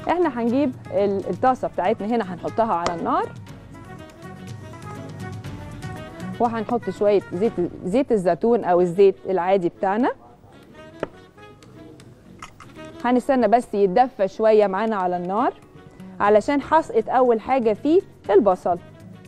احنا هنجيب ال- الطاسه بتاعتنا هنا هنحطها على النار وهنحط شويه زيت زيت الزيتون او الزيت العادي بتاعنا هنستنى بس يتدفى شويه معانا على النار علشان هسقط اول حاجه فيه البصل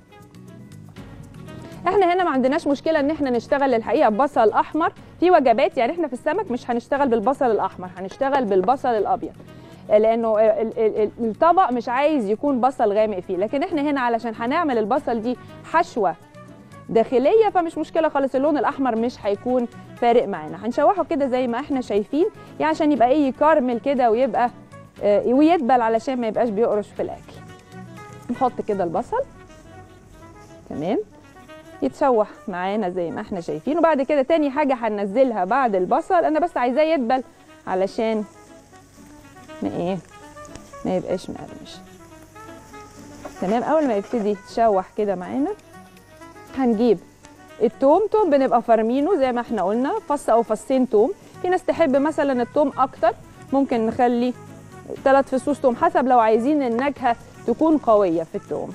احنا هنا ما عندناش مشكله ان احنا نشتغل الحقيقه ببصل احمر في وجبات يعني احنا في السمك مش هنشتغل بالبصل الاحمر هنشتغل بالبصل الابيض لانه ال- ال- ال- الطبق مش عايز يكون بصل غامق فيه لكن احنا هنا علشان هنعمل البصل دي حشوه داخليه فمش مشكله خالص اللون الاحمر مش هيكون فارق معانا هنشوحه كده زي ما احنا شايفين يعني عشان يبقى ايه يكرمل كده ويبقى آه، ويدبل علشان ما يبقاش بيقرش في الاكل نحط كده البصل تمام يتشوح معانا زي ما احنا شايفين وبعد كده تاني حاجه هننزلها بعد البصل انا بس عايزاه يدبل علشان ما ايه ما يبقاش مقرمش تمام اول ما يبتدي يتشوح كده معانا هنجيب التوم توم بنبقى فارمينه زي ما احنا قلنا فص او فصين توم في ناس تحب مثلا التوم اكتر ممكن نخلي ثلاث فصوص توم حسب لو عايزين النكهه تكون قويه في التوم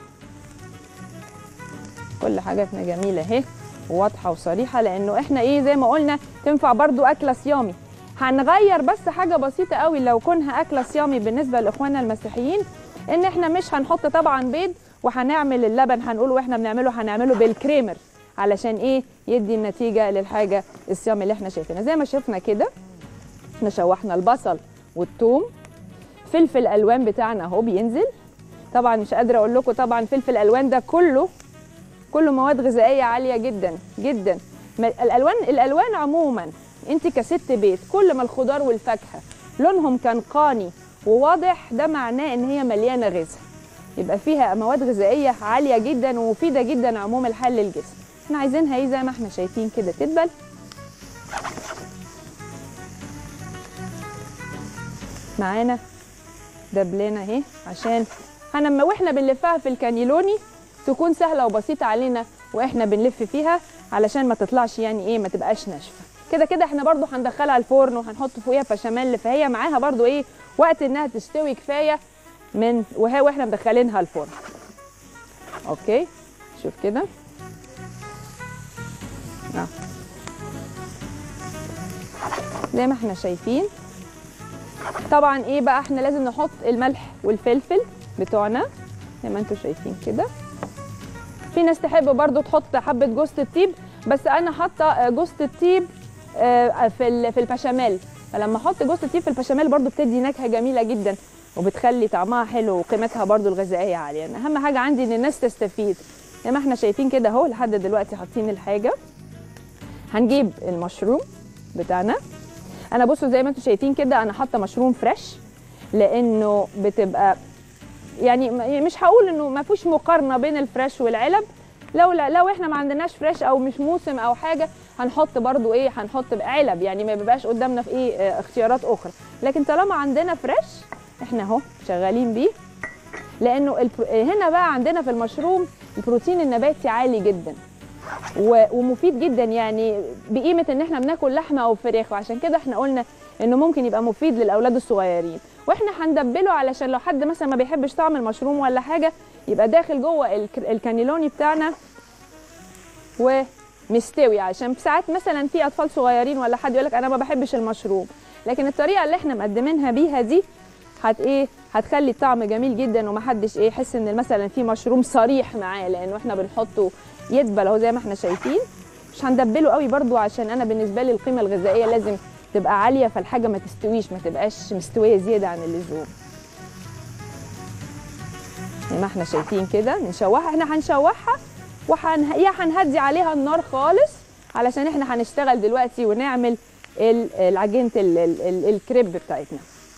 كل حاجاتنا جميله اهي وواضحه وصريحه لانه احنا ايه زي ما قلنا تنفع برضو اكله صيامي هنغير بس حاجه بسيطه قوي لو كونها اكله صيامي بالنسبه لاخواننا المسيحيين ان احنا مش هنحط طبعا بيض وهنعمل اللبن هنقول واحنا بنعمله هنعمله بالكريمر علشان ايه يدي النتيجه للحاجه الصيامي اللي احنا شايفينها زي ما شفنا كده احنا شوحنا البصل والثوم فلفل الوان بتاعنا اهو بينزل طبعا مش قادره اقول لكم طبعا فلفل الالوان ده كله كله مواد غذائيه عاليه جدا جدا ما- الالوان الالوان عموما انت كست بيت كل ما الخضار والفاكهه لونهم كان قاني وواضح ده معناه ان هي مليانه غذاء يبقى فيها مواد غذائيه عاليه جدا ومفيده جدا عموم الحل للجسم احنا عايزينها ايه زي ما احنا شايفين كده تدبل معانا دبلانه اهي عشان هنما واحنا بنلفها في الكانيلوني تكون سهله وبسيطه علينا واحنا بنلف فيها علشان ما تطلعش يعني ايه ما تبقاش ناشفه كده كده احنا برضو هندخلها الفرن وهنحط فوقيها بشاميل فهي معاها برضو ايه وقت انها تستوي كفايه من وهي واحنا مدخلينها الفرن اوكي شوف كده اه زي ما احنا شايفين طبعا ايه بقى احنا لازم نحط الملح والفلفل بتوعنا زي ما انتم شايفين كده في ناس تحب برضو تحط حبه جوز الطيب بس انا حاطه آه، جوز الطيب آه، في ال- في البشاميل فلما احط جوز الطيب في البشاميل برضو بتدي نكهه جميله جدا وبتخلي طعمها حلو وقيمتها برضو الغذائيه عاليه يعني اهم حاجه عندي ان الناس تستفيد زي ما احنا شايفين كده اهو لحد دلوقتي حاطين الحاجه هنجيب المشروم بتاعنا انا بصوا زي ما انتم شايفين كده انا حاطه مشروم فريش لانه بتبقى يعني م- مش هقول انه ما فيش مقارنه بين الفريش والعلب لو لا لو احنا ما عندناش فريش او مش موسم او حاجه هنحط برضو ايه هنحط علب يعني ما بيبقاش قدامنا في ايه آه، اختيارات اخرى لكن طالما عندنا فريش احنا اهو شغالين بيه لانه البرو... هنا بقى عندنا في المشروم البروتين النباتي عالي جدا و- ومفيد جدا يعني بقيمه ان احنا بناكل لحمه او فراخ وعشان كده احنا قلنا انه ممكن يبقى مفيد للاولاد الصغيرين واحنا هندبله علشان لو حد مثلا ما بيحبش طعم المشروم ولا حاجه يبقى داخل جوه الك- الكانيلوني بتاعنا ومستوي عشان ساعات مثلا في اطفال صغيرين ولا حد يقول لك انا ما بحبش المشروم لكن الطريقه اللي احنا مقدمينها بيها دي هت ايه هتخلي الطعم جميل جدا ومحدش ايه يحس ان مثلا في مشروم صريح معاه لانه احنا بنحطه يدبل اهو زي ما احنا شايفين مش هندبله قوي برضو عشان انا بالنسبه لي القيمه الغذائيه لازم تبقى عاليه فالحاجه ما تستويش ما تبقاش مستويه زياده عن اللزوم زي ما احنا شايفين كده نشوحها احنا هنشوحها وهن يا هنهدي عليها النار خالص علشان احنا هنشتغل دلوقتي ونعمل ال- العجينه ال- ال- ال- الكريب بتاعتنا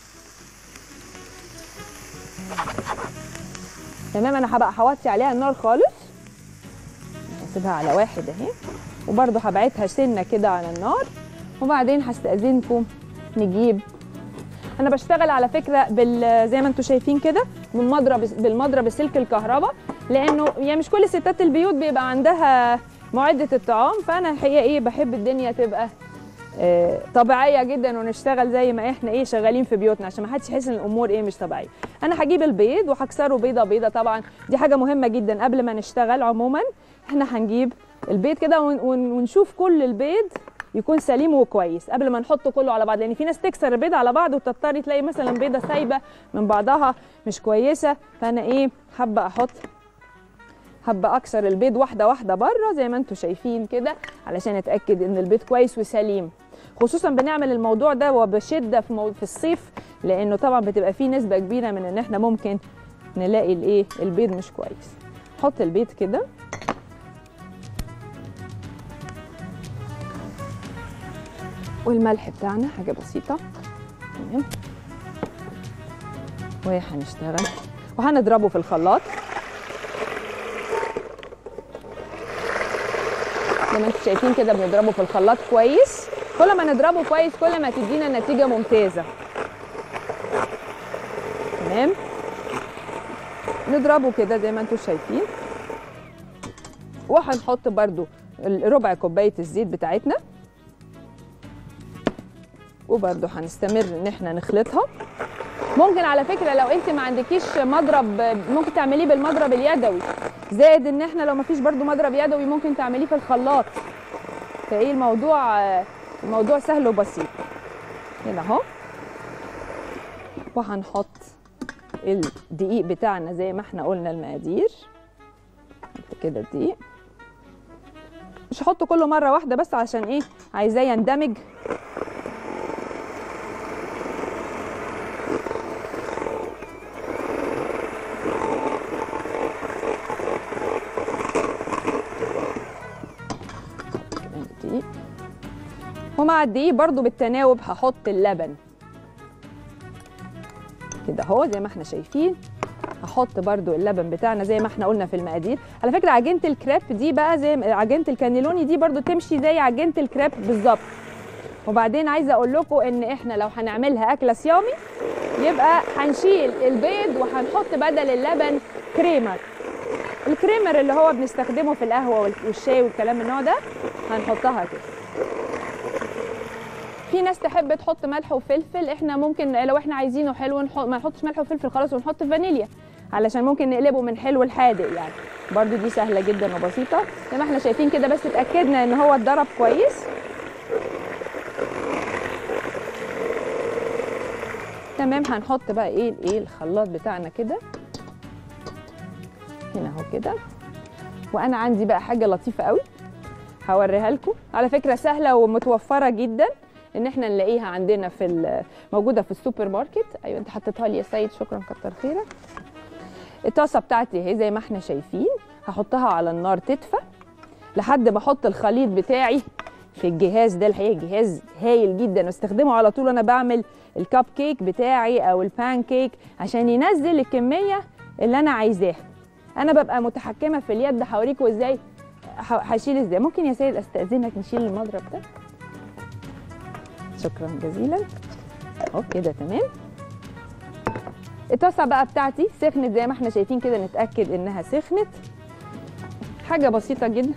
تمام انا هبقى هوطي عليها النار خالص هسيبها على واحد اهي وبرده هبعتها سنه كده على النار وبعدين هستأذنكم نجيب انا بشتغل على فكره بال زي ما انتم شايفين كده بالمضرب بالمضرب السلك الكهرباء لانه يعني مش كل ستات البيوت بيبقى عندها معده الطعام فانا الحقيقه ايه بحب الدنيا تبقى آه، طبيعيه جدا ونشتغل زي ما احنا ايه شغالين في بيوتنا عشان ما حدش يحس ان الامور ايه مش طبيعيه انا هجيب البيض وهكسره بيضه بيضه طبعا دي حاجه مهمه جدا قبل ما نشتغل عموما احنا هنجيب البيض كده ون- ون- ونشوف كل البيض يكون سليم وكويس قبل ما نحطه كله على بعض لان في ناس تكسر البيض على بعض وتضطري تلاقي مثلا بيضه سايبه من بعضها مش كويسه فانا ايه حابه احط حابه اكسر البيض واحده واحده بره زي ما انتم شايفين كده علشان اتاكد ان البيض كويس وسليم خصوصا بنعمل الموضوع ده وبشده في مو... في الصيف لانه طبعا بتبقى فيه نسبه كبيره من ان احنا ممكن نلاقي الايه البيض مش كويس نحط البيض كده والملح بتاعنا حاجه بسيطه تمام وهنشتغل وهنضربه في الخلاط زي ما انتم شايفين كده بنضربه في الخلاط كويس كل ما نضربه كويس كل ما تدينا نتيجة ممتازة تمام نضربه كده زي ما انتم شايفين وهنحط برضو ربع كوباية الزيت بتاعتنا وبرضو هنستمر ان احنا نخلطها ممكن على فكرة لو انت ما عندكيش مضرب ممكن تعمليه بالمضرب اليدوي زائد ان احنا لو ما فيش برضو مضرب يدوي ممكن تعمليه في الخلاط فايه الموضوع الموضوع سهل وبسيط هنا اهو وهنحط الدقيق بتاعنا زي ما احنا قلنا المقادير نحط كده الدقيق مش هحطه كله مره واحده بس عشان ايه عايزاه يندمج الدقيق ومع الدقيق برضو بالتناوب هحط اللبن كده اهو زي ما احنا شايفين هحط برضو اللبن بتاعنا زي ما احنا قلنا في المقادير على فكره عجينه الكريب دي بقى زي عجينه الكانيلوني دي برضو تمشي زي عجينه الكريب بالظبط وبعدين عايزه اقول لكم ان احنا لو هنعملها اكله صيامي يبقى هنشيل البيض وهنحط بدل اللبن كريمر الكريمر اللي هو بنستخدمه في القهوه والشاي والكلام من النوع ده هنحطها كده في ناس تحب تحط ملح وفلفل احنا ممكن لو احنا عايزينه حلو نحط ما نحطش ملح وفلفل خلاص ونحط فانيليا علشان ممكن نقلبه من حلو لحادق يعني برضو دي سهله جدا وبسيطه زي ما احنا شايفين كده بس اتاكدنا ان هو اتضرب كويس تمام هنحط بقى ايه الايه الخلاط بتاعنا كده هنا اهو كده وانا عندي بقى حاجه لطيفه قوي هوريها لكم على فكره سهله ومتوفره جدا ان احنا نلاقيها عندنا في موجوده في السوبر ماركت ايوه انت حطيتها لي يا سيد شكرا كتر خيرك الطاسه بتاعتي اهي زي ما احنا شايفين هحطها على النار تدفى لحد ما احط الخليط بتاعي في الجهاز ده الحقيقه جهاز هايل جدا واستخدمه على طول وانا بعمل الكب كيك بتاعي او البان كيك عشان ينزل الكميه اللي انا عايزاها انا ببقى متحكمه في اليد هوريكم ازاي هشيل ازاي ممكن يا سيد استاذنك نشيل المضرب ده شكرا جزيلا اهو كده تمام الطاسه بقى بتاعتي سخنت زي ما احنا شايفين كده نتاكد انها سخنت حاجه بسيطه جدا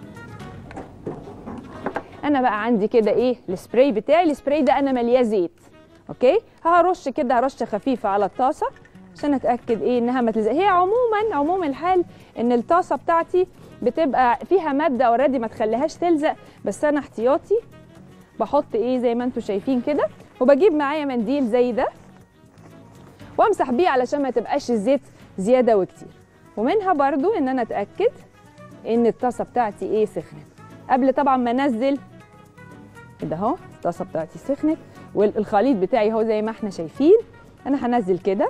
انا بقى عندي كده ايه السبراي بتاعي السبراي ده انا ملياه زيت اوكي هرش كده رشه خفيفه على الطاسه عشان اتاكد ايه انها ما تلزق هي عموما عموم الحال ان الطاسه بتاعتي بتبقى فيها ماده اوريدي ما تخليهاش تلزق بس انا احتياطي بحط ايه زي ما انتم شايفين كده وبجيب معايا منديل زي ده وامسح بيه علشان ما تبقاش الزيت زياده وكتير ومنها برضو ان انا اتاكد ان الطاسه بتاعتي ايه سخنت قبل طبعا ما انزل كده اهو الطاسه بتاعتي سخنت والخليط بتاعي اهو زي ما احنا شايفين انا هنزل كده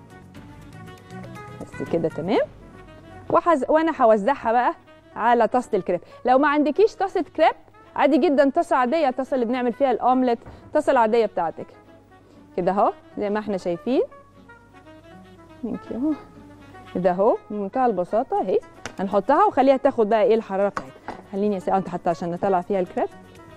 بس كده تمام وحز... وانا هوزعها بقى على طاسه الكريب لو ما عندكيش طاسه كريب عادي جدا طاسه عاديه الطاسه اللي بنعمل فيها الاومليت الطاسه العاديه بتاعتك كده اهو زي ما احنا شايفين اهو كده اهو بمنتهى البساطه اهي هنحطها وخليها تاخد بقى ايه الحراره بتاعتها خليني اسيبها انت حتى عشان نطلع فيها الكريب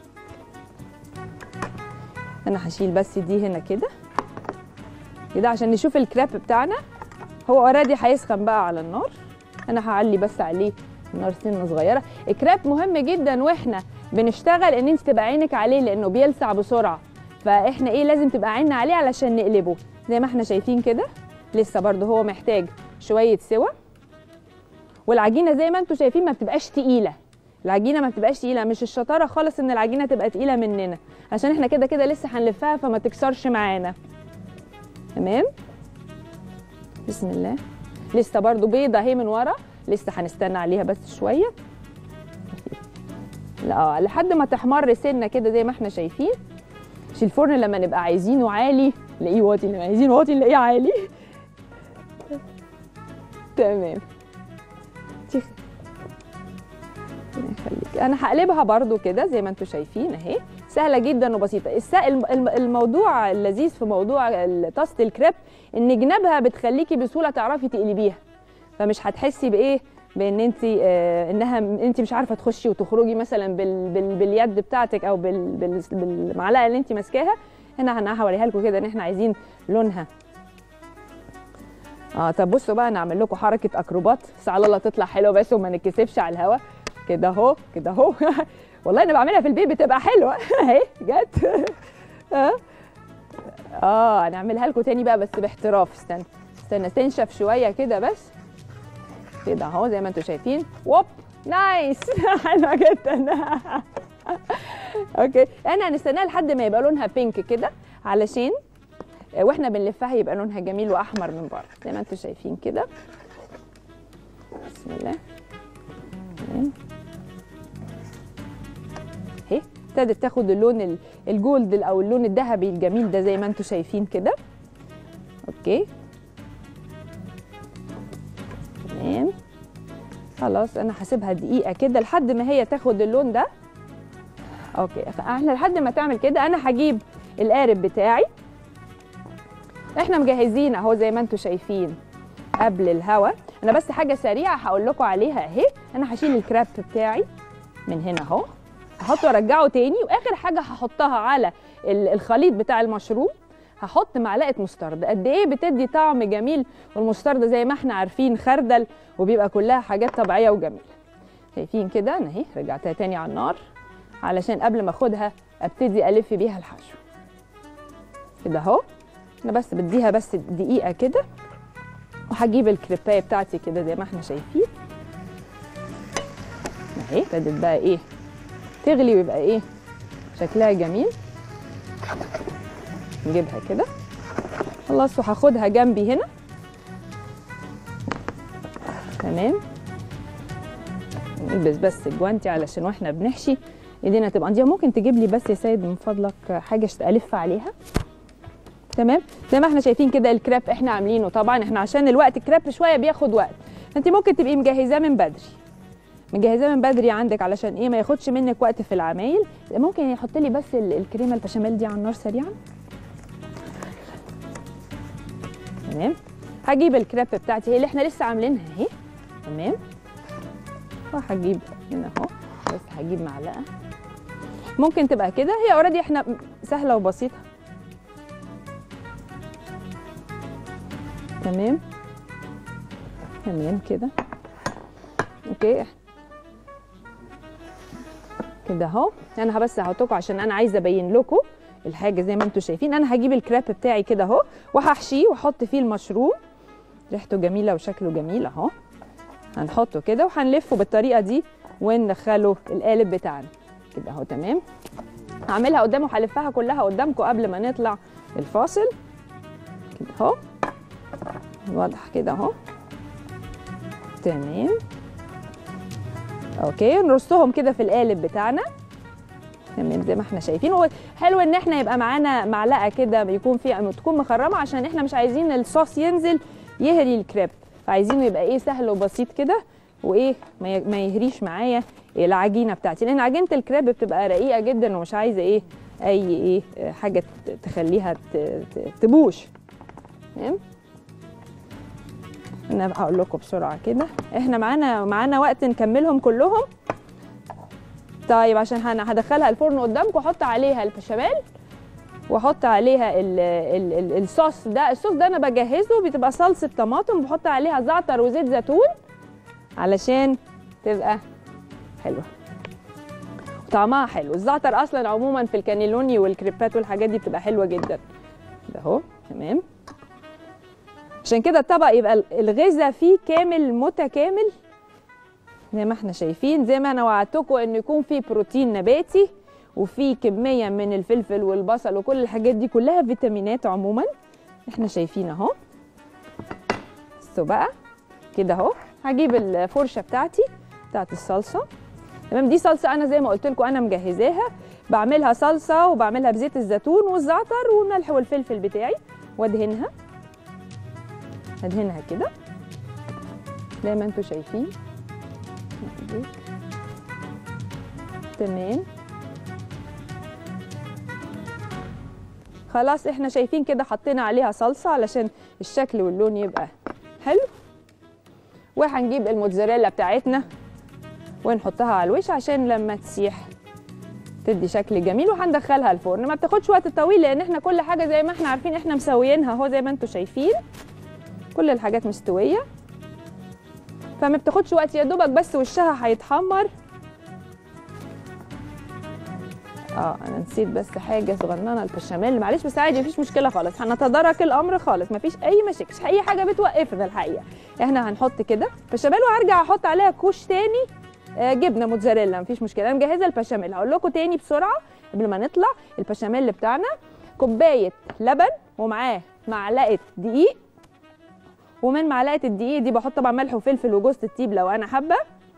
انا هشيل بس دي هنا كده كده عشان نشوف الكريب بتاعنا هو اوريدي هيسخن بقى على النار انا هعلي بس عليه النار سنه صغيره الكريب مهم جدا واحنا بنشتغل ان انت تبقى عينك عليه لانه بيلسع بسرعه فاحنا ايه لازم تبقى عيننا عليه علشان نقلبه زي ما احنا شايفين كده لسه برده هو محتاج شويه سوى والعجينه زي ما انتم شايفين ما بتبقاش تقيله العجينه ما بتبقاش تقيله مش الشطاره خالص ان العجينه تبقى تقيله مننا عشان احنا كده كده لسه هنلفها فما تكسرش معانا تمام بسم الله لسه برضو بيضه اهي من ورا لسه هنستنى عليها بس شويه لا لحد ما تحمر سنه كده زي ما احنا شايفين مش الفرن لما نبقى عايزينه عالي نلاقيه واطي لما عايزينه واطي نلاقيه عالي تمام تيخ. خليك انا هقلبها برضو كده زي ما انتم شايفين اهي سهله جدا وبسيطه الس- الم- الم- الموضوع اللذيذ في موضوع ال- طاسه الكريب ان جنابها بتخليكي بسهوله تعرفي تقلبيها فمش هتحسي بايه بان انت آه انها انت مش عارفه تخشي وتخرجي مثلا بال بال باليد بتاعتك او بال بال بالمعلقه اللي انت ماسكاها هنا انا هوريها لكم كده ان احنا عايزين لونها اه طب بصوا بقى نعمل لكم حركه اكروبات بس على الله تطلع حلوه بس وما نتكسفش على الهوا كده اهو كده اهو والله انا بعملها في البيت بتبقى حلوه اهي جت اه اه هنعملها لكم تاني بقى بس باحتراف استنى استنى تنشف شويه كده بس كده اهو زي ما انتم شايفين ووب نايس حلوه جدا اوكي انا هنستناها لحد ما يبقى لونها بينك كده علشان واحنا بنلفها يبقى لونها جميل واحمر من بره زي ما انتم شايفين كده بسم الله تمام اهي ابتدت تاخد اللون ال- الجولد او اللون الذهبي الجميل ده زي ما انتم شايفين كده اوكي تمام خلاص انا هسيبها دقيقه كده لحد ما هي تاخد اللون ده اوكي فاحنا لحد ما تعمل كده انا هجيب القارب بتاعي احنا مجهزين اهو زي ما انتم شايفين قبل الهوا انا بس حاجه سريعه هقول لكم عليها اهي انا هشيل الكراب بتاعي من هنا اهو هحطه وارجعه تاني واخر حاجه هحطها على ال- الخليط بتاع المشروب هحط معلقه مستردة قد ايه بتدي طعم جميل والمستردة زي ما احنا عارفين خردل وبيبقى كلها حاجات طبيعيه وجميله شايفين كده انا اهي رجعتها تاني على النار علشان قبل ما اخدها ابتدي الف بيها الحشو كده اهو انا بس بديها بس دقيقه كده وهجيب الكريبايه بتاعتي كده زي ما احنا شايفين اهي ابتدت بقى ايه تغلي ويبقى ايه شكلها جميل نجيبها كده خلاص وهاخدها جنبي هنا تمام نلبس بس الجوانتي علشان واحنا بنحشي ايدينا تبقى نضيفه ممكن تجيب لي بس يا سيد من فضلك حاجه الف عليها تمام زي ما احنا شايفين كده الكريب احنا عاملينه طبعا احنا عشان الوقت الكريب شويه بياخد وقت انت ممكن تبقي مجهزاه من بدري مجهزاه من بدري عندك علشان ايه ما ياخدش منك وقت في العمايل ممكن يحط لي بس ال- الكريمه البشاميل دي على النار سريعا تمام هجيب الكريب بتاعتي هي اللي احنا لسه عاملينها اهي تمام وهجيب هنا اهو بس هجيب معلقه ممكن تبقى كده هي اوريدي احنا سهله وبسيطه تمام تمام كده اوكي كده اهو انا بس هحطكم عشان انا عايزه ابين لكم الحاجه زي ما انتم شايفين انا هجيب الكريب بتاعي كده اهو وهحشيه واحط فيه المشروم ريحته جميله وشكله جميل اهو هنحطه كده وهنلفه بالطريقه دي وندخله القالب بتاعنا كده اهو تمام هعملها قدام وهلفها كلها قدامكم قبل ما نطلع الفاصل كده اهو واضح كده اهو تمام اوكي نرصهم كده في القالب بتاعنا تمام زي ما احنا شايفين هو حلو ان احنا يبقى معانا معلقه كده يكون فيها تكون مخرمه عشان احنا مش عايزين الصوص ينزل يهري الكريب فعايزينه يبقى ايه سهل وبسيط كده وايه ما ي- ما يهريش معايا العجينه بتاعتي لان عجينه الكريب بتبقى رقيقه جدا ومش عايزه ايه اي ايه آه، حاجه ت- تخليها ت- ت- تبوش تمام انا هقول لكم بسرعه كده احنا معانا معانا وقت نكملهم كلهم طيب عشان هن- هدخلها الفرن قدامكم واحط عليها البشاميل واحط عليها ال ال ال الصوص ده الصوص ده انا بجهزه بتبقى صلصه طماطم بحط عليها زعتر وزيت زيتون علشان تبقى حلوه طعمها حلو الزعتر اصلا عموما في الكانيلوني والكريبات والحاجات دي بتبقى حلوه جدا ده اهو تمام عشان كده الطبق يبقى الغذاء فيه كامل متكامل زي ما احنا شايفين زي ما انا وعدتكم انه يكون فيه بروتين نباتي وفي كميه من الفلفل والبصل وكل الحاجات دي كلها فيتامينات عموما احنا شايفين اهو بصوا بقى كده اهو هجيب الفرشه بتاعتي بتاعت الصلصه تمام دي صلصه انا زي ما قلت لكم انا مجهزاها بعملها صلصه وبعملها بزيت الزيتون والزعتر والملح والفلفل بتاعي وادهنها ادهنها كده زي ما انتم شايفين تمام خلاص احنا شايفين كده حطينا عليها صلصه علشان الشكل واللون يبقى حلو وهنجيب الموتزاريلا بتاعتنا ونحطها على الوش عشان لما تسيح تدي شكل جميل وهندخلها الفرن ما بتاخدش وقت طويل لان احنا كل حاجه زي ما احنا عارفين احنا مسويينها اهو زي ما انتم شايفين كل الحاجات مستويه فما بتاخدش وقت يا دوبك بس وشها هيتحمر اه انا نسيت بس حاجه صغننه البشاميل معلش بس عادي مفيش مشكله خالص هنتدارك الامر خالص مفيش اي مشاكل مش اي حاجه بتوقفنا الحقيقه احنا هنحط كده بشاميل وهرجع احط عليها كوش تاني آه جبنه موتزاريلا مفيش مشكله انا مجهزه البشاميل هقول لكم تاني بسرعه قبل ما نطلع البشاميل بتاعنا كوبايه لبن ومعاه معلقه دقيق ومن معلقه الدقيق دي بحط طبعا ملح وفلفل وجوز الطيب لو انا حابه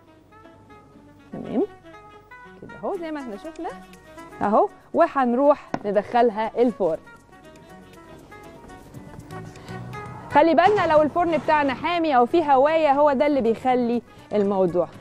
تمام كده اهو زي ما احنا شفنا اهو وهنروح ندخلها الفرن خلي بالنا لو الفرن بتاعنا حامي او فيه هوايه هو ده اللي بيخلي الموضوع